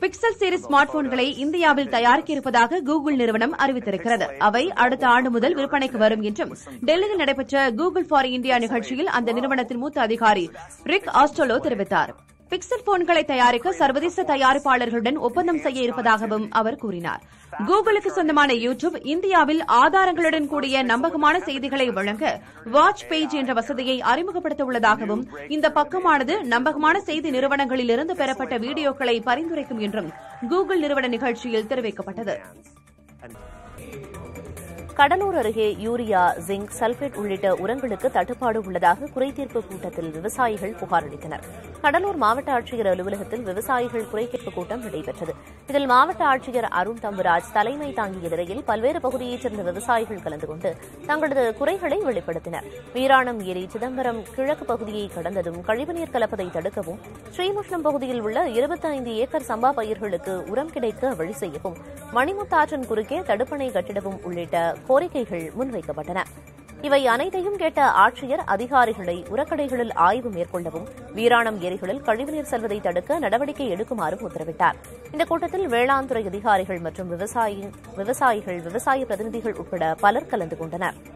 pixel series smart போன்களை இந்தியாவில் தயாரிக்க இருப்பதாக கூகுள் நிறுவனம் அறிவித்திருக்கிறது அவை அடுத்த ஆண்டு முதல் விற்பனைக்கு வரும் என்றும் டெல்லியில் நடைபெற்ற கூகுள் ஃபார் இந்தியா நிகழ்ச்சியில் அந்த நிறுவனத்தின் மூத்த அதிகாரி ரிக் ஆஸ்டோலோ தெரிவித்தார் பிக்சல் போன்களை தயாரிக்க சர்வதேச தயாரிப்பாளர்களுடன் ஒப்பந்தம் செய்ய இருப்பதாகவும் அவர் கூறினார் கூகுளுக்கு சொந்தமான யூ டியூப் இந்தியாவில் ஆதாரங்களுடன் கூடிய நம்பகமான செய்திகளை வழங்க வாட்ச் பேஜ் என்ற வசதியை அறிமுகப்படுத்த உள்ளதாகவும் இந்த பக்கமானது நம்பகமான செய்தி நிறுவனங்களிலிருந்து பெறப்பட்ட வீடியோக்களை பரிந்துரைக்கும் என்றும் கூகுள் நிறுவன நிகழ்ச்சியில் தெரிவிக்கப்பட்டது கடலூர் அருகே யூரியா ஜிங்க் சல்பேட் உள்ளிட்ட உரங்களுக்கு தட்டுப்பாடு உள்ளதாக குறைதீர்ப்பு கூட்டத்தில் விவசாயிகள் புகார் அளித்தனர் கடலூர் மாவட்ட ஆட்சியர் அலுவலகத்தில் விவசாயிகள் குறைதீர்ப்பு கூட்டம் நடைபெற்றது இதில் மாவட்ட ஆட்சியர் அருண் தம்புராஜ் தலைமை தாங்கிய நிலையில் பல்வேறு பகுதியைச் சேர்ந்த விவசாயிகள் கலந்து கொண்டு தங்களது குறைகளை வெளிப்படுத்தினர் வீராணம் ஏரி சிதம்பரம் கிழக்கு பகுதியை கடந்ததும் கழிவுநீர் கலப்பதை தடுக்கவும் ஸ்ரீமுஷ்ணம் பகுதியில் உள்ள இருபத்தைந்து ஏக்கர் சம்பா பயிர்களுக்கு உரம் கிடைக்க வழி செய்யவும் மணிமுத்தாற்றின் குறுக்கே தடுப்பணை கட்டிடவும் உள்ளிட்ட கோரிக்கைகள் முன்வைக்கப்பட்டன இவை அனைத்தையும் கேட்ட ஆட்சியர் அதிகாரிகளை உரக்கடைகளில் ஆய்வு மேற்கொள்ளவும் வீராணம் ஏரிகளில் கழிவுநீர் செல்வதை தடுக்க நடவடிக்கை எடுக்குமாறும் உத்தரவிட்டார் இந்த கூட்டத்தில் வேளாண் துறை அதிகாரிகள் மற்றும் விவசாயிகள் விவசாய பிரதிநிதிகள் உட்பட பலர் கலந்து கொண்டனர்